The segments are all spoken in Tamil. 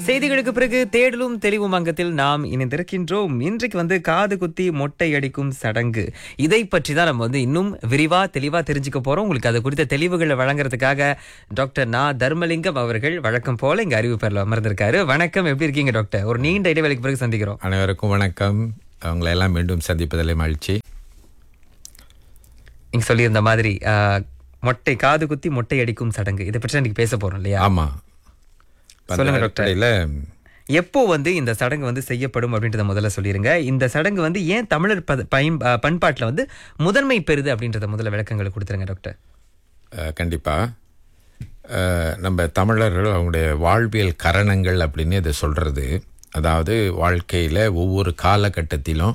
செய்திகளுக்கு பிறகு தேடலும் தெளிவும் அங்கத்தில் நாம் இணைந்திருக்கின்றோம் இன்றைக்கு வந்து காது குத்தி மொட்டை அடிக்கும் சடங்கு இதை பற்றி தான் நம்ம வந்து இன்னும் விரிவா தெளிவா தெரிஞ்சுக்க போறோம் உங்களுக்கு அது குறித்த தெளிவுகளை வழங்குறதுக்காக டாக்டர் நா தர்மலிங்கம் அவர்கள் வழக்கம் போல இங்க அறிவிப்பரில் அமர்ந்திருக்காரு வணக்கம் எப்படி இருக்கீங்க டாக்டர் ஒரு நீண்ட இடைவெளிக்கு பிறகு சந்திக்கிறோம் அனைவருக்கும் வணக்கம் அவங்களை எல்லாம் மீண்டும் சந்திப்பதில் மகிழ்ச்சி நீங்க சொல்லியிருந்த மாதிரி ஆஹ், மொட்டை காது குத்தி மொட்டை அடிக்கும் சடங்கு இதை பற்றி இன்னைக்கு பேச போறோம் இல்லையா ஆமா சொல்லுங்க டாக்டர். அடிப்படையில் எப்போ வந்து இந்த சடங்கு வந்து செய்யப்படும் அப்படின்றத முதல்ல சொல்லிருங்க இந்த சடங்கு வந்து ஏன் தமிழர் பத- பயன் அஹ், பண்பாட்டுல வந்து முதன்மை பெறுது அப்படின்றத முதல்ல விளக்கங்களை கொடுத்துருங்க டாக்டர் அஹ், கண்டிப்பா அஹ், நம்ம தமிழர்கள் அவங்களுடைய வாழ்வியல் கரணங்கள் அப்படின்னு இதை சொல்றது அதாவது வாழ்க்கையில் ஒவ்வொரு காலகட்டத்திலும்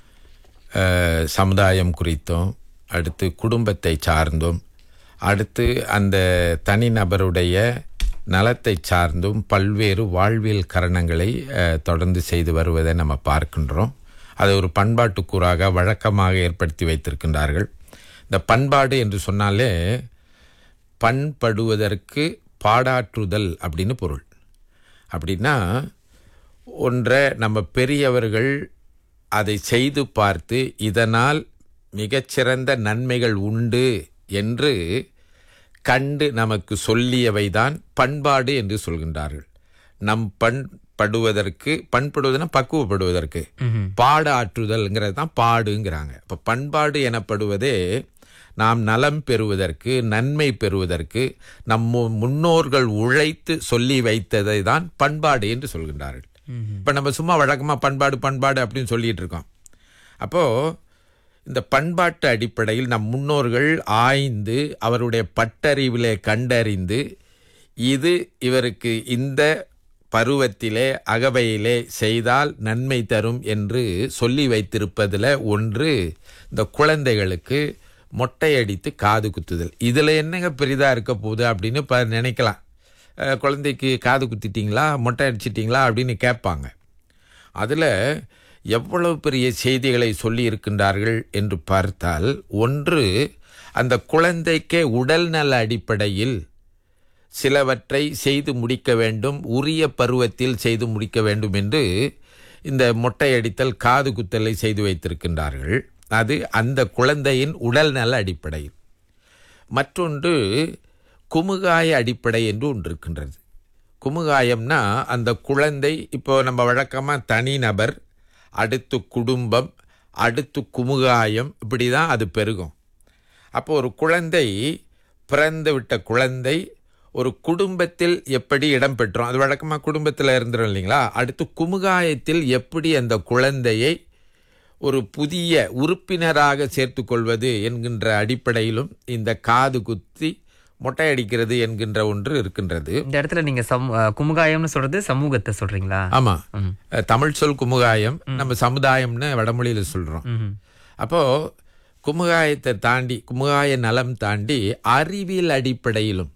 அஹ், சமுதாயம் குறித்தும் அடுத்து குடும்பத்தை சார்ந்தும் அடுத்து அந்த தனிநபருடைய நலத்தை சார்ந்தும் பல்வேறு வாழ்வியல் கரணங்களை அஹ், தொடர்ந்து செய்து வருவதை நம்ம பார்க்கின்றோம் அதை ஒரு பண்பாட்டுக்கூறாக வழக்கமாக ஏற்படுத்தி வைத்திருக்கின்றார்கள் இந்த பண்பாடு என்று சொன்னாலே பண்படுவதற்கு பாடாற்றுதல் அப்படின்னு பொருள் அப்படின்னா ஒன்றை நம்ம பெரியவர்கள் அதை செய்து பார்த்து இதனால் மிகச்சிறந்த நன்மைகள் உண்டு என்று கண்டு நமக்கு சொல்லியவைதான் பண்பாடு என்று சொல்கின்றார்கள் நம் பண்படுவதற்கு பண்படுவதுன்னா பக்குவப்படுவதற்கு பாட ஆற்றுதல்ங்கிறது தான் பாடுங்கிறாங்க இப்போ பண்பாடு எனப்படுவதே நாம் நலம் பெறுவதற்கு நன்மை பெறுவதற்கு நம் மு- முன்னோர்கள் உழைத்து சொல்லி வைத்ததை தான் பண்பாடு என்று சொல்கின்றார்கள் இப்போ நம்ம சும்மா வழக்கமாக பண்பாடு பண்பாடு அப்படின்னு சொல்லிட்டு இருக்கோம் அப்போ இந்த பண்பாட்டு அடிப்படையில் நம் முன்னோர்கள் ஆய்ந்து அவருடைய பட்டறிவிலே கண்டறிந்து இது இவருக்கு இந்த பருவத்திலே அகவையிலே செய்தால் நன்மை தரும் என்று சொல்லி வைத்திருப்பதில் ஒன்று இந்த குழந்தைகளுக்கு மொட்டை அடித்து காது குத்துதல் இதில் என்னங்க பெரிதாக இருக்க போகுது அப்படின்னு இப்போ நினைக்கலாம் அஹ், குழந்தைக்கு காது குத்திட்டீங்களா மொட்டை அடிச்சிட்டிங்களா அப்படின்னு கேட்பாங்க அதில் எவ்வளவு பெரிய செய்திகளை சொல்லி இருக்கின்றார்கள் என்று பார்த்தால் ஒன்று அந்த குழந்தைக்கே உடல்நல அடிப்படையில் சிலவற்றை செய்து முடிக்க வேண்டும் உரிய பருவத்தில் செய்து முடிக்க வேண்டும் என்று இந்த மொட்டை அடித்தல் காது குத்தலை செய்து வைத்திருக்கின்றார்கள் அது அந்த குழந்தையின் உடல்நல அடிப்படையில் மற்றொன்று குமுகாய அடிப்படை என்று ஒன்று இருக்கின்றது குமுகாயம்னா அந்த குழந்தை இப்போ நம்ம வழக்கமாக தனிநபர் அடுத்து குடும்பம் அடுத்து குமுகாயம் இப்படி தான் அது பெருகும் அப்போ ஒரு குழந்தை பிறந்து விட்ட குழந்தை ஒரு குடும்பத்தில் எப்படி இடம் பெற்றோம் அது வழக்கமாக குடும்பத்தில் இருந்துரும் இல்லைங்களா அடுத்து குமுகாயத்தில் எப்படி அந்த குழந்தையை ஒரு புதிய உறுப்பினராக சேர்த்துக்கொள்வது என்கின்ற அடிப்படையிலும் இந்த காது குத்தி மொட்டை அடிக்கிறது என்கின்ற ஒன்று இருக்கின்றது இந்த இடத்துல நீங்க சமூ- அஹ், குமுகாயம்னு சொல்றது சமூகத்தை சொல்றீங்களா ஆமா ம். அஹ், தமிழ் சொல் குமுகாயம் நம்ம சமுதாயம்னு வடமொழியில சொல்றோம் ம்ஹும். அப்போ குமுகாயத்தை தாண்டி குமுகாய நலம் தாண்டி அறிவியல் அடிப்படையிலும்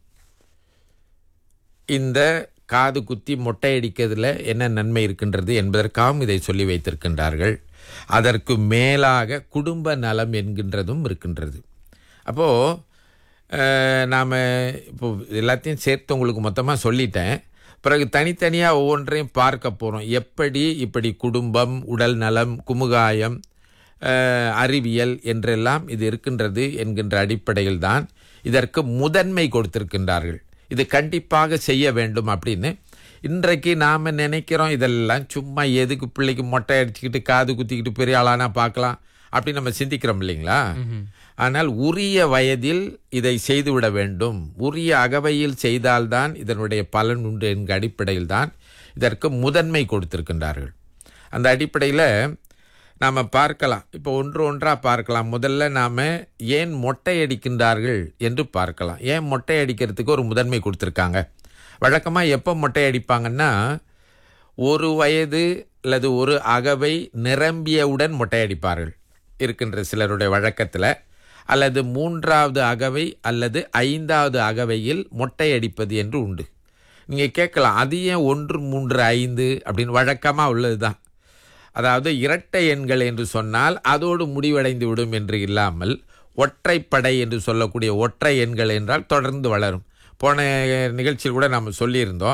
இந்த காது குத்தி மொட்டை அடிக்கிறதுல என்ன நன்மை இருக்கின்றது என்பதற்காகவும் இதை சொல்லி வைத்திருக்கின்றார்கள் அதற்கு மேலாக குடும்ப நலம் என்கின்றதும் இருக்கின்றது அப்போது நாம் இப்போ எல்லாத்தையும் சேர்த்து உங்களுக்கு மொத்தமாக சொல்லிட்டேன் பிறகு தனித்தனியாக ஒவ்வொன்றையும் பார்க்க போகிறோம் எப்படி இப்படி குடும்பம் உடல் நலம் குமுகாயம் அஹ், அறிவியல் என்றெல்லாம் இது இருக்கின்றது என்கின்ற அடிப்படையில் தான் இதற்கு முதன்மை கொடுத்திருக்கின்றார்கள் இது கண்டிப்பாக செய்ய வேண்டும் அப்படின்னு இன்றைக்கு நாம் நினைக்கிறோம் இதெல்லாம் சும்மா எதுக்கு பிள்ளைக்கு மொட்டை அடிச்சுக்கிட்டு காது குத்திக்கிட்டு பெரிய ஆளானா பார்க்கலாம் அப்படின்னு நம்ம சிந்திக்கிறோம் இல்லைங்களா ஆனால் உரிய வயதில் இதை செய்துவிட வேண்டும் உரிய அகவையில் செய்தால்தான் இதனுடைய பலன் உண்டு என்கிற அடிப்படையில் தான் இதற்கு முதன்மை கொடுத்திருக்கின்றார்கள் அந்த அடிப்படையில் நாம் பார்க்கலாம் இப்போ ஒன்று ஒன்றாக பார்க்கலாம் முதல்ல நாம் ஏன் மொட்டை அடிக்கின்றார்கள் என்று பார்க்கலாம் ஏன் மொட்டை அடிக்கிறதுக்கு ஒரு முதன்மை கொடுத்துருக்காங்க வழக்கமாக எப்போ மொட்டை அடிப்பாங்கன்னா ஒரு வயது அல்லது ஒரு அகவை நிரம்பியவுடன் மொட்டை அடிப்பார்கள் இருக்கின்ற சிலருடைய வழக்கத்தில் அல்லது மூன்றாவது அகவை அல்லது ஐந்தாவது அகவையில் மொட்டை அடிப்பது என்று உண்டு நீங்கள் கேட்கலாம் அது ஏன் ஒன்று மூன்று ஐந்து அப்படின்னு வழக்கமாக உள்ளது தான் அதாவது இரட்டை எண்கள் என்று சொன்னால் அதோடு முடிவடைந்து விடும் என்று இல்லாமல் ஒற்றைப்படை என்று சொல்லக்கூடிய ஒற்றை எண்கள் என்றால் தொடர்ந்து வளரும் போன நிகழ்ச்சியில் கூட நாம் சொல்லியிருந்தோம்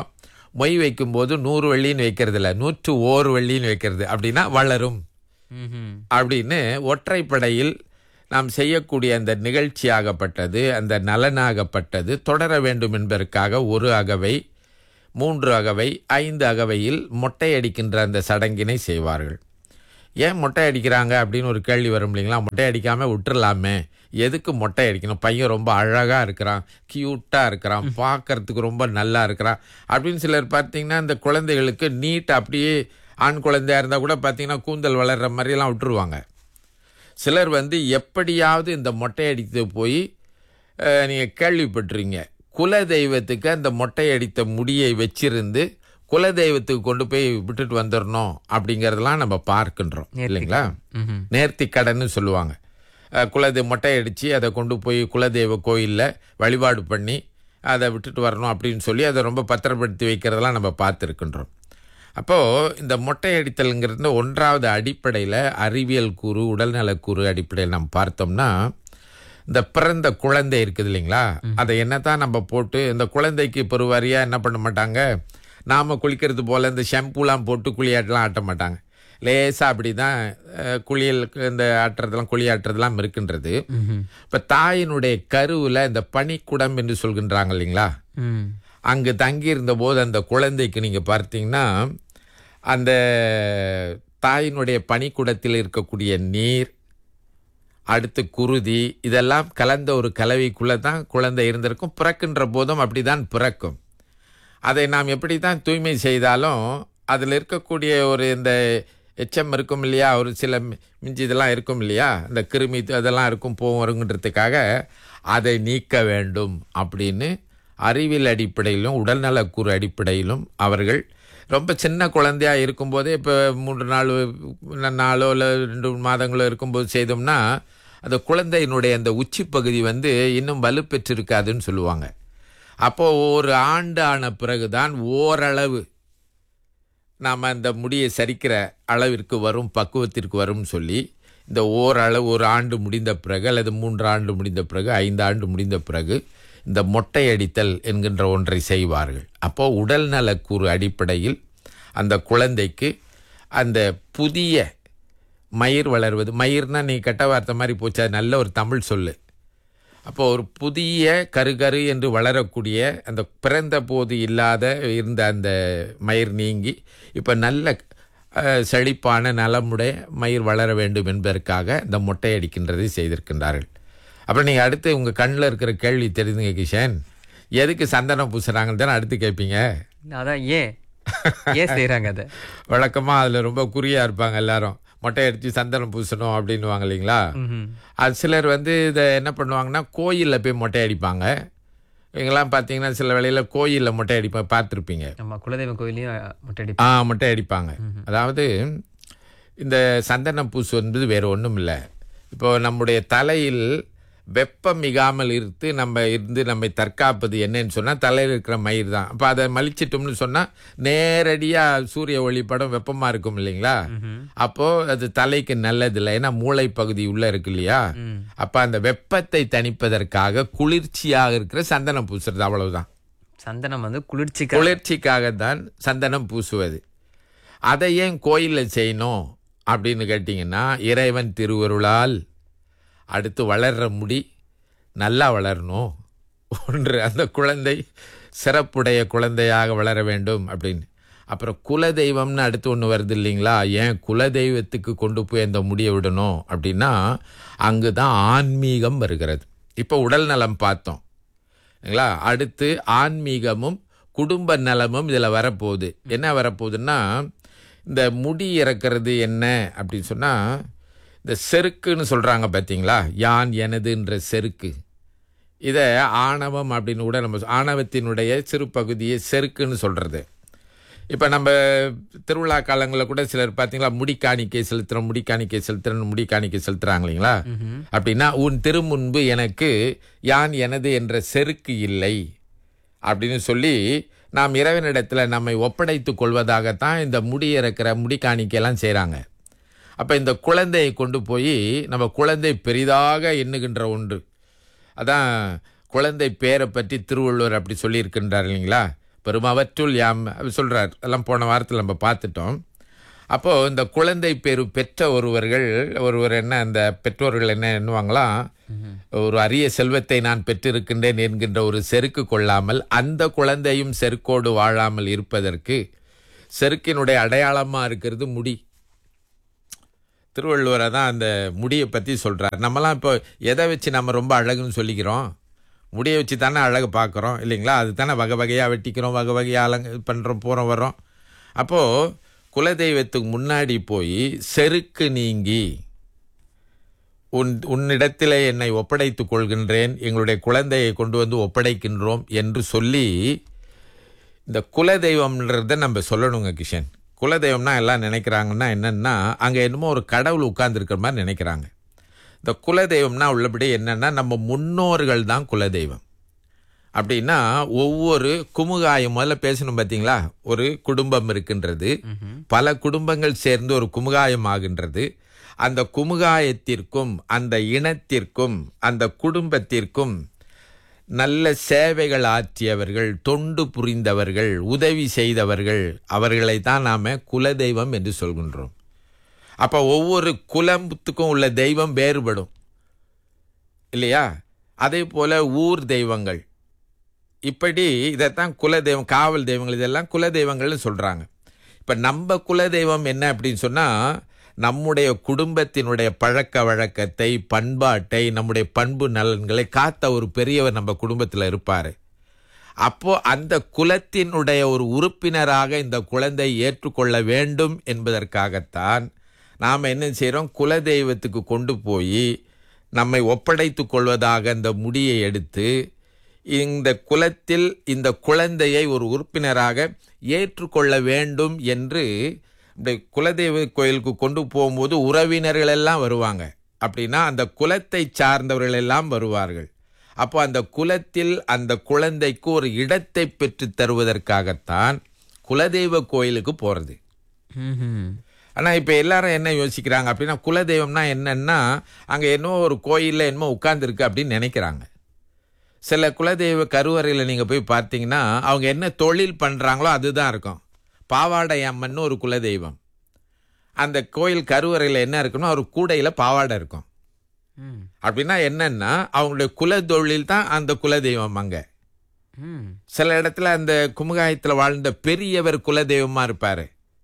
மொய் வைக்கும்போது நூறு வெள்ளின்னு வைக்கிறது இல்லை நூற்று ஓரு வெள்ளின்னு வைக்கிறது அப்படின்னா வளரும் ம்ஹும். அப்படின்னு ஒற்றைப்படையில் நாம் செய்யக்கூடிய அந்த நிகழ்ச்சியாகப்பட்டது அந்த நலனாகப்பட்டது தொடர வேண்டும் என்பதற்காக ஒரு அகவை மூன்று அகவை ஐந்து அகவையில் மொட்டை அடிக்கின்ற அந்த சடங்கினை செய்வார்கள் ஏன் மொட்டை அடிக்கிறாங்க அப்படின்னு ஒரு கேள்வி வரும் இல்லைங்களா மொட்டை அடிக்காமல் விட்டுறலாமே எதுக்கு மொட்டை அடிக்கணும் பையன் ரொம்ப அழகாக இருக்கிறான் க்யூட்டாக இருக்கிறான் பார்க்கறதுக்கு ரொம்ப நல்லா இருக்கிறான் அப்படின்னு சிலர் பார்த்தீங்கன்னா இந்த குழந்தைகளுக்கு நீட் அப்படியே ஆண் குழந்தையா இருந்தால் கூட பார்த்தீங்கன்னா கூந்தல் வளர்கிற மாதிரியெல்லாம் விட்டுருவாங்க சிலர் வந்து எப்படியாவது இந்த மொட்டை அடித்து போய் நீங்கள் கேள்விப்பட்டிருங்க குல தெய்வத்துக்கு அந்த மொட்டை அடித்த முடியை வச்சிருந்து குல தெய்வத்துக்கு கொண்டு போய் விட்டுட்டு வந்துடணும் அப்படிங்கிறதெல்லாம் நம்ம பார்க்கின்றோம் இல்லைங்களா ம்ஹும். நேர்த்தி கடன்னு சொல்லுவாங்க அஹ், குலதெய்வ மொட்டை அடித்து அதை கொண்டு போய் குலதெய்வ கோயிலில் வழிபாடு பண்ணி அதை விட்டுட்டு வரணும் அப்படின்னு சொல்லி அதை ரொம்ப பத்திரப்படுத்தி வைக்கிறதெல்லாம் நம்ம பார்த்துருக்கின்றோம் அப்போது இந்த மொட்டை அடித்தல்ங்கிறது ஒன்றாவது அடிப்படையில் அறிவியல் கூறு உடல்நலக்கூறு அடிப்படையில் நம்ம பார்த்தோம்னா இந்த பிறந்த குழந்தை இருக்குது இல்லைங்களா அதை என்னத்தான் நம்ம போட்டு இந்த குழந்தைக்கு பெருவாரியாக என்ன பண்ண மாட்டாங்க நாம் குளிக்கிறது போல் இந்த ஷாம்பூலாம் போட்டு குளியாட்டெல்லாம் ஆட்ட மாட்டாங்க லேசாக அப்படி தான் குளியல் இந்த ஆட்டுறதெல்லாம் குளியாட்டுறதெல்லாம் இருக்கின்றது ம்ஹும். இப்போ தாயினுடைய கருவில் இந்த பனிக்குடம் என்று சொல்கின்றாங்க இல்லைங்களா ம். அங்கு தங்கியிருந்த போது அந்த குழந்தைக்கு நீங்கள் பார்த்தீங்கன்னா அந்த தாயினுடைய பனிக்குடத்தில் இருக்கக்கூடிய நீர் அடுத்து குருதி இதெல்லாம் கலந்த ஒரு கலவைக்குள்ளே தான் குழந்தை இருந்திருக்கும் பிறக்கின்ற போதும் அப்படி தான் பிறக்கும் அதை நாம் எப்படி தான் தூய்மை செய்தாலும் அதில் இருக்கக்கூடிய ஒரு இந்த எச்சம் இருக்கும் இல்லையா ஒரு சில மி- மிஞ்சி இதெல்லாம் இருக்கும் இல்லையா இந்த கிருமி அதெல்லாம் இருக்கும் போகும் வருங்கன்றதுக்காக அதை நீக்க வேண்டும் அப்படின்னு அறிவியல் அடிப்படையிலும் உடல்நலக்கூறு அடிப்படையிலும் அவர்கள் ரொம்ப சின்ன குழந்தையா இருக்கும்போதே இப்போ மூன்று நாள் நாளோ இல்லை ரெண்டு மாதங்களோ இருக்கும்போது செய்தோம்னா அந்த குழந்தையினுடைய அந்த உச்சி பகுதி வந்து இன்னும் வலுப்பெற்றிருக்காதுன்னு சொல்லுவாங்க அப்போ ஒரு ஆண்டு ஆன பிறகுதான் ஓரளவு நாம் அந்த முடியை சரிக்கிற அளவிற்கு வரும் பக்குவத்திற்கு வரும்னு சொல்லி இந்த ஓரளவு ஒரு ஆண்டு முடிந்த பிறகு அல்லது மூன்று ஆண்டு முடிந்த பிறகு ஐந்து ஆண்டு முடிந்த பிறகு இந்த மொட்டை அடித்தல் என்கின்ற ஒன்றை செய்வார்கள் அப்போ உடல் நலக்கூறு அடிப்படையில் அந்த குழந்தைக்கு அந்த புதிய மயிர் வளர்வது மயிர்னா நீ கெட்ட வார்த்தை மாதிரி போச்சு அது நல்ல ஒரு தமிழ் சொல்லு அப்போ ஒரு புதிய கருகரு என்று வளரக்கூடிய அந்த பிறந்த போது இல்லாத இருந்த அந்த மயிர் நீங்கி இப்போ நல்ல அஹ், செழிப்பான நலமுடைய மயிர் வளர வேண்டும் என்பதற்காக இந்த மொட்டை அடிக்கின்றதை செய்திருக்கின்றார்கள் அப்புறம் நீங்கள் அடுத்து உங்கள் கண்ணில் இருக்கிற கேள்வி தெரியுதுங்க கிஷன் எதுக்கு சந்தனம் பூசுறாங்கன்னு தானே அடுத்து கேட்பீங்க அதான் ஏன் ஏன் செய்றாங்க அதை வழக்கமாக அதில் ரொம்ப குறியாக இருப்பாங்க எல்லாரும் மொட்டை அடித்து சந்தனம் பூசணும் அப்படின்னுவாங்க இல்லைங்களா ம்ஹும். அது சிலர் வந்து இதை என்ன பண்ணுவாங்கன்னா கோயிலில் போய் மொட்டை அடிப்பாங்க இவங்கெல்லாம் பார்த்தீங்கன்னா சில வேளையில் கோயிலில் மொட்டை அடிப்பாங்க பார்த்துருப்பீங்க நம்ம குலதெய்வம் கோயிலையும் மொட்டை அடி ஆ மொட்டை அடிப்பாங்க அதாவது இந்த சந்தன பூசு என்பது வேறு ஒன்றும் இல்லை இப்போ நம்முடைய தலையில் வெப்பம் மிகாமல் இருந்து நம்ம இருந்து நம்மை தற்காப்பது என்னன்னு சொன்னால் தலையில் இருக்கிற மயிர் தான் அப்போ அதை மலிச்சிட்டோம்னு சொன்னால் நேரடியாக சூரிய ஒளிப்படம் வெப்பமாக இருக்கும் இல்லைங்களா அப்போது அது தலைக்கு நல்லதில்லை ஏன்னா மூளை பகுதி உள்ளே இருக்கு இல்லையா ம். அப்போ அந்த வெப்பத்தை தணிப்பதற்காக குளிர்ச்சியாக இருக்கிற சந்தனம் பூசுறது அவ்வளவுதான் சந்தனம் வந்து குளிர்ச்சிக்கு குளிர்ச்சிக்காக தான் சந்தனம் பூசுவது அதை ஏன் கோயிலில் செய்யணும் அப்படின்னு கேட்டிங்கன்னா இறைவன் திருவருளால் அடுத்து வளர்ற முடி நல்லா வளரணும் ஒன்று அந்த குழந்தை சிறப்புடைய குழந்தையாக வளர வேண்டும் அப்படின்னு அப்புறம் குலதெய்வம்னு அடுத்து ஒன்று வருது இல்லைங்களா ஏன் குலதெய்வத்துக்கு கொண்டு போய் அந்த முடியை விடணும் அப்படின்னா அங்கு தான் ஆன்மீகம் வருகிறது இப்போ உடல் நலம் பார்த்தோம் சரிங்களா அடுத்து ஆன்மீகமும் குடும்ப நலமும் இதில் வரப்போகுது என்ன வரப்போகுதுன்னா இந்த முடி இறக்கிறது என்ன அப்படின்னு சொன்னால் இந்த செருக்குன்னு சொல்கிறாங்க பார்த்தீங்களா யான் எனதுன்ற செருக்கு இதை ஆணவம் அப்படின்னு கூட நம்ம சொ- ஆணவத்தினுடைய சிறு பகுதியை செருக்குன்னு சொல்கிறது இப்போ நம்ம திருவிழா காலங்களில் கூட சிலர் பார்த்தீங்களா முடி காணிக்கை செலுத்துகிறோம் முடி காணிக்கை செலுத்துறோம் முடி காணிக்கை செலுத்துறாங்க இல்லைங்களா அப்படின்னா உன் திருமுன்பு எனக்கு யான் எனது என்ற செருக்கு இல்லை அப்படின்னு சொல்லி நாம் இறைவனிடத்தில் நம்மை ஒப்படைத்துக் கொள்வதாகத்தான் இந்த முடி இறக்கிற முடி காணிக்கையெல்லாம் செய்கிறாங்க அப்போ இந்த குழந்தையை கொண்டு போய் நம்ம குழந்தை பெரிதாக எண்ணுகின்ற ஒன்று அதான் குழந்தை பேரை பற்றி திருவள்ளுவர் அப்படி சொல்லியிருக்கின்றார் இல்லைங்களா பெருமவற்றுள் யாம் அவர் சொல்றார் எல்லாம் போன வாரத்தில் நம்ம பார்த்துட்டோம் அப்போ இந்த குழந்தை பேரு பெற்ற ஒருவர்கள் ஒருவர் என்ன அந்த பெற்றோர்கள் என்ன எண்ணுவாங்களாம் ஒரு அரிய செல்வத்தை நான் பெற்றிருக்கின்றேன் என்கின்ற ஒரு செருக்கு கொள்ளாமல் அந்த குழந்தையும் செருக்கோடு வாழாமல் இருப்பதற்கு செருக்கினுடைய அடையாளமா இருக்கிறது முடி திருவள்ளுவரை தான் அந்த முடியை பற்றி சொல்கிறார் நம்மலாம் இப்போ எதை வச்சு நம்ம ரொம்ப அழகுன்னு சொல்லிக்கிறோம் முடியை வச்சு தானே அழகு பார்க்குறோம் இல்லைங்களா அது தானே வகை வகையாக வெட்டிக்கிறோம் வகை வகையாக அலங்க பண்ணுறோம் போகிறோம் வரோம் அப்போது குலதெய்வத்துக்கு முன்னாடி போய் செருக்கு நீங்கி உன் உன்னிடத்திலே என்னை ஒப்படைத்துக் கொள்கின்றேன் எங்களுடைய குழந்தையை கொண்டு வந்து ஒப்படைக்கின்றோம் என்று சொல்லி இந்த குலதெய்வம்ன்றத நம்ம சொல்லணுங்க கிஷன் குலதெய்வம்னா எல்லாம் நினைக்கிறாங்கன்னா என்னன்னா அங்கே என்னமோ ஒரு கடவுள் உட்கார்ந்துருக்கிற மாதிரி நினைக்கிறாங்க இந்த குலதெய்வம்னா உள்ளபடி என்னன்னா நம்ம முன்னோர்கள் தான் குலதெய்வம் அப்படின்னா ஒவ்வொரு குமுகாயம் முதல்ல பேசணும் பார்த்தீங்களா ஒரு குடும்பம் இருக்கின்றது பல குடும்பங்கள் சேர்ந்து ஒரு குமுகாயம் ஆகின்றது அந்த குமுகாயத்திற்கும் அந்த இனத்திற்கும் அந்த குடும்பத்திற்கும் நல்ல சேவைகள் ஆற்றியவர்கள் தொண்டு புரிந்தவர்கள் உதவி செய்தவர்கள் அவர்களை தான் நாம குலதெய்வம் என்று சொல்கின்றோம் அப்ப ஒவ்வொரு குலத்துக்கும் உள்ள தெய்வம் வேறுபடும் இல்லையா அதே போல ஊர் தெய்வங்கள் இப்படி இதைத்தான் குலதெய்வம் காவல் தெய்வங்கள் இதெல்லாம் குலதெய்வங்கள்னு சொல்றாங்க இப்ப நம்ம குலதெய்வம் என்ன அப்படின்னு சொன்னா நம்முடைய குடும்பத்தினுடைய பழக்க வழக்கத்தை பண்பாட்டை நம்முடைய பண்பு நலன்களை காத்த ஒரு பெரியவர் நம்ம குடும்பத்தில் இருப்பார் அப்போ அந்த குலத்தினுடைய ஒரு உறுப்பினராக இந்த குழந்தை ஏற்றுக்கொள்ள வேண்டும் என்பதற்காகத்தான் நாம் என்ன செய்கிறோம் குலதெய்வத்துக்கு கொண்டு போய் நம்மை ஒப்படைத்து கொள்வதாக இந்த முடியை எடுத்து இந்த குலத்தில் இந்த குழந்தையை ஒரு உறுப்பினராக ஏற்றுக்கொள்ள வேண்டும் என்று இந்த குலதெய்வ கோயிலுக்கு கொண்டு போகும்போது உறவினர்கள் எல்லாம் வருவாங்க அப்படின்னா அந்த குலத்தை சார்ந்தவர்கள் எல்லாம் வருவார்கள் அப்போ அந்த குலத்தில் அந்த குழந்தைக்கு ஒரு இடத்தை பெற்று தருவதற்காகத்தான் குலதெய்வ கோயிலுக்கு போகிறது ஆனால் இப்போ எல்லாரும் என்ன யோசிக்கிறாங்க அப்படின்னா குலதெய்வம்னா என்னன்னா அங்கே என்னமோ ஒரு கோயிலில் என்னமோ உட்கார்ந்துருக்கு அப்படின்னு நினைக்கிறாங்க சில குலதெய்வ கருவறையில் நீங்கள் போய் பார்த்தீங்கன்னா அவங்க என்ன தொழில் பண்ணுறாங்களோ அதுதான் இருக்கும் பாவாடை அம்மன் ஒரு குலதெய்வம் அந்த கோயில் கருவறையில் என்ன இருக்குன்னா ஒரு கூடையில் பாவாடை இருக்கும் அப்படின்னா என்னன்னா அவங்களுடைய குல தொழில் தான் அந்த குலதெய்வம் அங்கே சில இடத்துல அந்த குமுகாயத்தில் வாழ்ந்த பெரியவர் குலதெய்வமா இருப்பாரு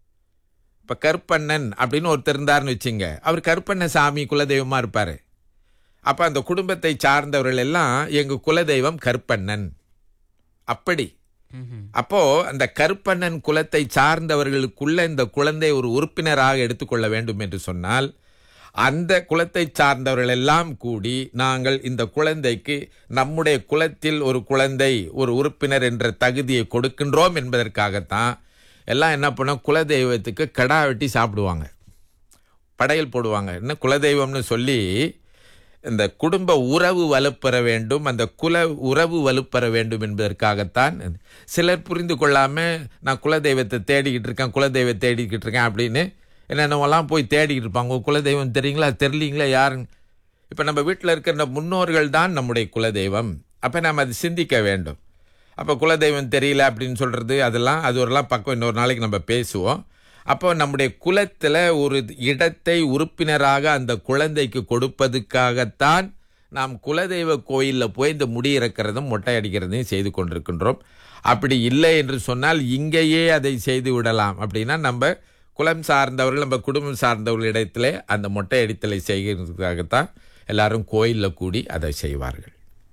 இப்ப கருப்பண்ணன் அப்படின்னு ஒருத்தர் இருந்தாருன்னு வச்சுங்க அவர் கருப்பண்ண சாமி குலதெய்வமா இருப்பாரு அப்ப அந்த குடும்பத்தை சார்ந்தவர்கள் எல்லாம் எங்க குலதெய்வம் கருப்பண்ணன் அப்படி அப்போ அந்த கருப்பண்ணன் குலத்தை சார்ந்தவர்களுக்குள்ள இந்த குழந்தை ஒரு உறுப்பினராக எடுத்துக்கொள்ள வேண்டும் என்று சொன்னால் அந்த குலத்தை சார்ந்தவர்கள் எல்லாம் கூடி நாங்கள் இந்த குழந்தைக்கு நம்முடைய குலத்தில் ஒரு குழந்தை ஒரு உறுப்பினர் என்ற தகுதியை கொடுக்கின்றோம் என்பதற்காகத்தான் எல்லாம் என்ன பண்ணோம் குலதெய்வத்துக்கு கடா வெட்டி சாப்பிடுவாங்க படையல் போடுவாங்க என்ன குலதெய்வம்னு சொல்லி இந்த குடும்ப உறவு வலுப்பெற வேண்டும் அந்த குல உறவு வலுப்பெற வேண்டும் என்பதற்காகத்தான் சிலர் புரிந்து கொள்ளாம நான் குலதெய்வத்தை தேடிக்கிட்டு இருக்கேன் குலதெய்வத்தை தேடிக்கிட்டு இருக்கேன் அப்படின்னு என்னென்னவெல்லாம் போய் தேடிக்கிட்டு இருப்பாங்க உங்க குலதெய்வம் தெரியுங்களா தெரியலீங்களா யாருங்க இப்போ நம்ம வீட்டில் இருக்கிற முன்னோர்கள் தான் நம்முடைய குலதெய்வம் அப்போ நாம் அதை சிந்திக்க வேண்டும் அப்போ குலதெய்வம் தெரியல அப்படின்னு சொல்கிறது அதெல்லாம் அது ஒருலாம் பக்கம் இன்னொரு நாளைக்கு நம்ம பேசுவோம் அப்போ நம்முடைய குலத்தில் ஒரு இடத்தை உறுப்பினராக அந்த குழந்தைக்கு கொடுப்பதுக்காகத்தான் நாம் குலதெய்வ கோயிலில் போய் இந்த முடி இறக்கிறதும் மொட்டை அடிக்கிறதையும் செய்து கொண்டிருக்கின்றோம் அப்படி இல்லை என்று சொன்னால் இங்கேயே அதை செய்து விடலாம் அப்படின்னா நம்ம குலம் சார்ந்தவர்கள் நம்ம குடும்பம் சார்ந்தவர்கள் இடத்துல அந்த மொட்டை அடித்தலை செய்கிறதுக்காகத்தான் எல்லாரும் கோயிலில் கூடி அதை செய்வார்கள்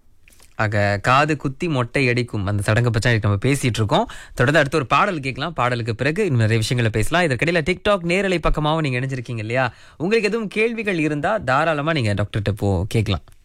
ஆக காது குத்தி மொட்டை அடிக்கும் அந்த சடங்கு பற்றி நம்ம பேசிட்டு இருக்கோம் தொடர்ந்து அடுத்து ஒரு பாடல் கேட்கலாம் பாடலுக்கு பிறகு இன்னும் நிறைய விஷயங்களை பேசலாம் இதற்கிடையில டிக்டாக் நேரலை பக்கமாகவும் நீங்க இணைஞ்சிருக்கீங்க இல்லையா உங்களுக்கு எதுவும் கேள்விகள் இருந்தா தாராளமா நீங்க டாக்டர்கிட்ட போ கேட்கலாம்